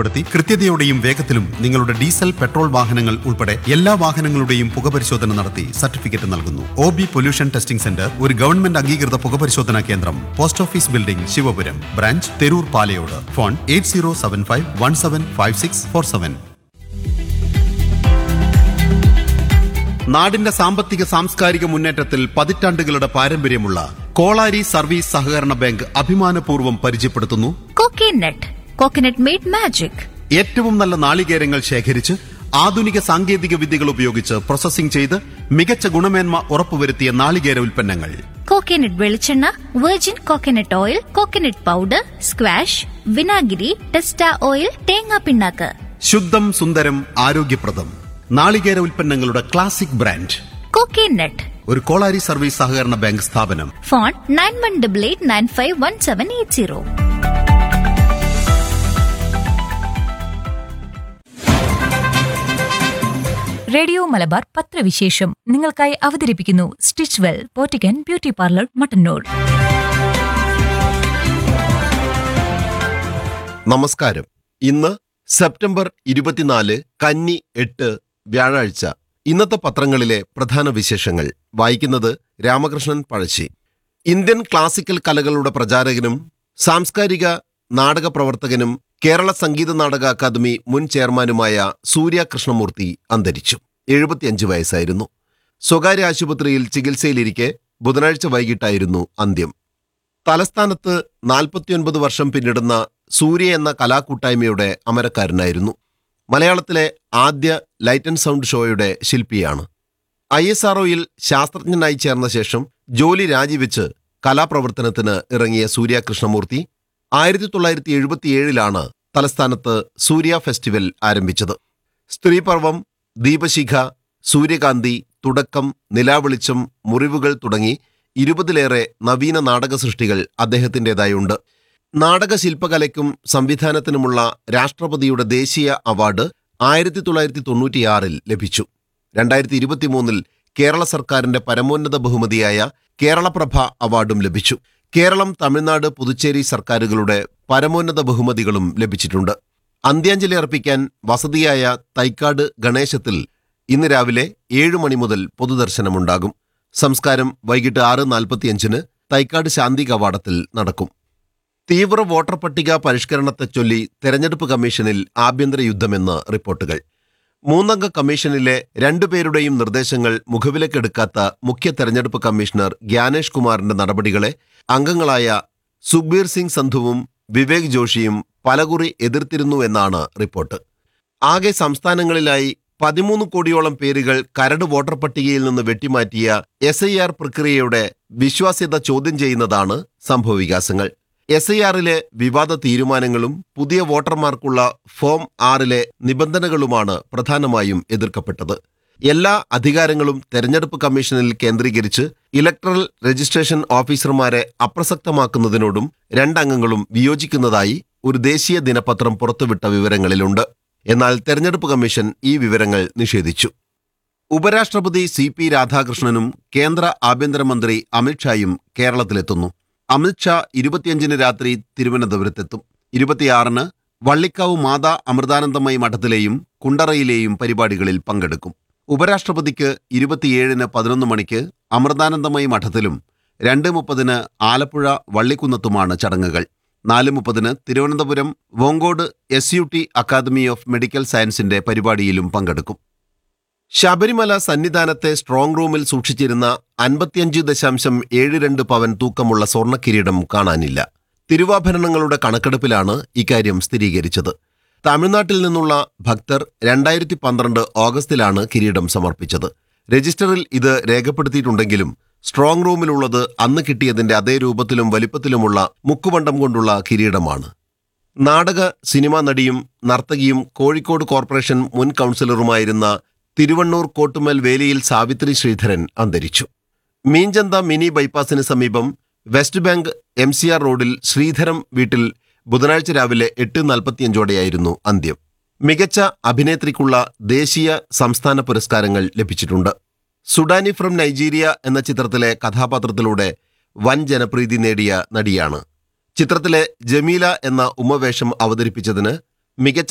ഉൾപ്പെടുത്തി കൃത്യതയോടെയും വേഗത്തിലും നിങ്ങളുടെ ഡീസൽ പെട്രോൾ വാഹനങ്ങൾ ഉൾപ്പെടെ എല്ലാ വാഹനങ്ങളുടെയും പുകപരിശോധന നടത്തി സർട്ടിഫിക്കറ്റ് നൽകുന്നു O B pollution testing centre ഒരു ഗവൺമെന്റ് അംഗീകൃത പുകപരിശോധനാ കേന്ദ്രം post office building Sivapuram branch Theroor Palayode phone eight zero seven five one seven five six four seven നാടിന്റെ സാമ്പത്തിക സാംസ്കാരിക മുന്നേറ്റത്തിൽ പതിറ്റാണ്ടുകളുടെ പാരമ്പര്യമുള്ള കോളാരി സർവീസ് സഹകരണ ബാങ്ക് അഭിമാനപൂർവ്വം പരിചയപ്പെടുത്തുന്നു കോക്കനട്ട് കോക്കനട്ട് മെയ്ഡ് മാജിക് ഏറ്റവും നല്ല നാളികേരങ്ങൾ ശേഖരിച്ച് ആധുനിക സാങ്കേതിക വിദ്യകൾ ഉപയോഗിച്ച് പ്രോസസ്സിംഗ് ചെയ്ത് മികച്ച ഗുണമേന്മ ഉറപ്പുവരുത്തിയ നാളികേര ഉൽപ്പന്നങ്ങൾ കോക്കനട്ട് വെളിച്ചെണ്ണ virgin coconut oil coconut powder squash വിനാഗിരി ടെസ്റ്റ ഓയിൽ തേങ്ങാ പിണ്ണാക്ക് ശുദ്ധം സുന്ദരം ആരോഗ്യപ്രദം നാളികേര ഉൽപ്പന്നങ്ങളുടെ ക്ലാസിക് ബ്രാൻഡ് കോക്കനട്ട് ഒരു കോളാരി സർവീസ് സഹകരണ ബാങ്ക് സ്ഥാപനം phone nine one double eight nine five one seven eight zero radio Malabar പത്രവിശേഷം നിങ്ങൾക്കായി അവതരിപ്പിക്കുന്നു സ്റ്റിച്ച് വെൽ പോറ്റിക്കൻ ബ്യൂട്ടി പാർലർ മട്ടന്നൂർ നമസ്കാരം ഇന്ന് സെപ്റ്റംബർ ഇരുപത്തിനാല് കന്നി എട്ട് വ്യാഴാഴ്ച ഇന്നത്തെ പത്രങ്ങളിലെ പ്രധാന വിശേഷങ്ങൾ വായിക്കുന്നത് രാമകൃഷ്ണൻ പഴശ്ശി ഇന്ത്യൻ ക്ലാസിക്കൽ കലകളുടെ പ്രചാരകനും സാംസ്കാരിക നാടക പ്രവർത്തകനും കേരള സംഗീത നാടക അക്കാദമി മുൻ ചെയർമാനുമായ സൂര്യ കൃഷ്ണമൂർത്തി അന്തരിച്ചു എഴുപത്തിയഞ്ച് വയസ്സായിരുന്നു സ്വകാര്യ ആശുപത്രിയിൽ ചികിത്സയിലിരിക്കെ ബുധനാഴ്ച വൈകിട്ടായിരുന്നു അന്ത്യം തലസ്ഥാനത്ത് നാൽപ്പത്തിയൊൻപത് വർഷം പിന്നിടുന്ന സൂര്യ എന്ന കലാകൂട്ടായ്മയുടെ അമരക്കാരനായിരുന്നു മലയാളത്തിലെ ആദ്യ ലൈറ്റ് ആൻഡ് സൗണ്ട് ഷോയുടെ ശില്പിയാണ് ഐ എസ് ആർഒയിൽ ശാസ്ത്രജ്ഞനായി ചേർന്ന ശേഷം ജോലി രാജിവെച്ച് കലാപ്രവർത്തനത്തിന് ഇറങ്ങിയ സൂര്യ കൃഷ്ണമൂർത്തി ആയിരത്തി തൊള്ളായിരത്തി എഴുപത്തിയേഴിലാണ് തലസ്ഥാനത്ത് സൂര്യ ഫെസ്റ്റിവൽ ആരംഭിച്ചത് സ്ത്രീപർവം ദീപശിഖ സൂര്യകാന്തി തുടക്കം നിലാവെളിച്ചം മുറിവുകൾ തുടങ്ങി ഇരുപതിലേറെ നവീന നാടക സൃഷ്ടികൾ അദ്ദേഹത്തിൻ്റെതായുണ്ട് നാടക ശില്പകലയ്ക്കും സംവിധാനത്തിനുമുള്ള രാഷ്ട്രപതിയുടെ ദേശീയ അവാർഡ് ആയിരത്തി തൊള്ളായിരത്തി തൊണ്ണൂറ്റിയാറിൽ ലഭിച്ചു രണ്ടായിരത്തി ഇരുപത്തിമൂന്നിൽ കേരള സർക്കാരിന്റെ പരമോന്നത ബഹുമതിയായ കേരളപ്രഭ അവാർഡും ലഭിച്ചു കേരളം തമിഴ്നാട് പുതുച്ചേരി സർക്കാരുകളുടെ പരമോന്നത ബഹുമതികളും ലഭിച്ചിട്ടുണ്ട് അന്ത്യാഞ്ജലി അർപ്പിക്കാൻ വസതിയായ തൈക്കാട് ഗണേശത്തിൽ ഇന്ന് രാവിലെ ഏഴ് മണി മുതൽ പൊതുദർശനമുണ്ടാകും സംസ്കാരം വൈകിട്ട് ആറ് നാൽപ്പത്തിയഞ്ചിന് തൈക്കാട് ശാന്തി കവാടത്തിൽ നടക്കും തീവ്ര വോട്ടർ പട്ടിക പരിഷ്കരണത്തെ ചൊല്ലി തെരഞ്ഞെടുപ്പ് കമ്മീഷനിൽ ആഭ്യന്തര യുദ്ധമെന്ന് റിപ്പോർട്ടുകൾ മൂന്നംഗ കമ്മീഷനിലെ രണ്ടുപേരുടെയും നിർദ്ദേശങ്ങൾ മുഖവിലക്കെടുക്കാത്ത മുഖ്യ തെരഞ്ഞെടുപ്പ് കമ്മീഷണർ ഗ്യാനേഷ് കുമാറിന്റെ നടപടികളെ അംഗങ്ങളായ സുഖ്ബീർ സിംഗ് സന്ധുവും വിവേക് ജോഷിയും പലകുറി എതിർത്തിരുന്നു എന്നാണ് റിപ്പോർട്ട് ആകെ സംസ്ഥാനങ്ങളിലായി പതിമൂന്ന് കോടിയോളം പേരുകൾ കരട് വോട്ടർ പട്ടികയിൽ നിന്ന് വെട്ടിമാറ്റിയ എസ് ഐ ആർ പ്രക്രിയയുടെ വിശ്വാസ്യത ചോദ്യം ചെയ്യുന്നതാണ് സംഭവവികാസങ്ങൾ എസ് ഐ ആറിലെ വിവാദ തീരുമാനങ്ങളും പുതിയ വോട്ടർമാർക്കുള്ള ഫോം ആറിലെ നിബന്ധനകളുമാണ് പ്രധാനമായും എതിർക്കപ്പെട്ടത് എല്ലാ അധികാരങ്ങളും തെരഞ്ഞെടുപ്പ് കമ്മീഷനിൽ കേന്ദ്രീകരിച്ച് ഇലക്ട്രൽ രജിസ്ട്രേഷൻ ഓഫീസർമാരെ അപ്രസക്തമാക്കുന്നതിനോടും രണ്ടംഗങ്ങളും വിയോജിക്കുന്നതായി ഒരു ദേശീയ ദിനപത്രം പുറത്തുവിട്ട വിവരങ്ങളിലുണ്ട് എന്നാൽ തെരഞ്ഞെടുപ്പ് കമ്മീഷൻ ഈ വിവരങ്ങൾ നിഷേധിച്ചു ഉപരാഷ്ട്രപതി സി പി രാധാകൃഷ്ണനും കേന്ദ്ര ആഭ്യന്തരമന്ത്രി അമിത്ഷായും കേരളത്തിലെത്തുന്നു അമിത്ഷാ ഇരുപത്തിയഞ്ചിന് രാത്രി തിരുവനന്തപുരത്തെത്തും ഇരുപത്തിയാറിന് വള്ളിക്കാവ് മാതാ അമൃതാനന്ദമയി മഠത്തിലെയും കുണ്ടറയിലെയും പരിപാടികളിൽ പങ്കെടുക്കും ഉപരാഷ്ട്രപതിക്ക് ഇരുപത്തിയേഴിന് പതിനൊന്ന് മണിക്ക് അമൃതാനന്ദമയി മഠത്തിലും രണ്ട് മുപ്പതിന് ആലപ്പുഴ വള്ളിക്കുന്നത്തുമാണ് ചടങ്ങുകൾ നാല് മുപ്പതിന് തിരുവനന്തപുരം വോങ്കോട് S U T academy of medical സയൻസിന്റെ പരിപാടിയിലും പങ്കെടുക്കും ശബരിമല സന്നിധാനത്തെ സ്ട്രോങ് റൂമിൽ സൂക്ഷിച്ചിരുന്ന അൻപത്തിയഞ്ച് ദശാംശം ഏഴ് രണ്ട് പവൻ തൂക്കമുള്ള സ്വർണ്ണ കിരീടം കാണാനില്ല തിരുവാഭരണങ്ങളുടെ കണക്കെടുപ്പിലാണ് ഇക്കാര്യം സ്ഥിരീകരിച്ചത് തമിഴ്നാട്ടിൽ നിന്നുള്ള ഭക്തർ രണ്ടായിരത്തി പന്ത്രണ്ട് ഓഗസ്റ്റിലാണ് കിരീടം സമർപ്പിച്ചത് രജിസ്റ്ററിൽ ഇത് രേഖപ്പെടുത്തിയിട്ടുണ്ടെങ്കിലും സ്ട്രോങ് റൂമിലുള്ളത് അന്ന് കിട്ടിയതിന്റെ അതേ രൂപത്തിലും വലിപ്പത്തിലുമുള്ള മുക്കുവണ്ടം കൊണ്ടുള്ള കിരീടമാണ് നാടക സിനിമാ നടിയും നർത്തകിയും കോഴിക്കോട് കോർപ്പറേഷൻ മുൻ കൗൺസിലറുമായിരുന്ന തിരുവണ്ണൂർ കോട്ടുമൽ വേലിയിൽ സാവിത്രി ശ്രീധരൻ അന്തരിച്ചു മീഞ്ചന്ത മിനി ബൈപ്പാസിന് സമീപം west bank M C R റോഡിൽ ശ്രീധരം വീട്ടിൽ ബുധനാഴ്ച രാവിലെ എട്ട് നാൽപ്പത്തിയഞ്ചോടെയായിരുന്നു അന്ത്യം മികച്ച അഭിനേത്രിക്കുള്ള ദേശീയ സംസ്ഥാന പുരസ്കാരങ്ങൾ ലഭിച്ചിട്ടുണ്ട് സുഡാനി ഫ്രം നൈജീരിയ എന്ന ചിത്രത്തിലെ കഥാപാത്രത്തിലൂടെ വൻ ജനപ്രീതി നേടിയ നടിയാണ് ചിത്രത്തിലെ ജമീല എന്ന ഉമ്മവേഷം അവതരിപ്പിച്ചതിന് മികച്ച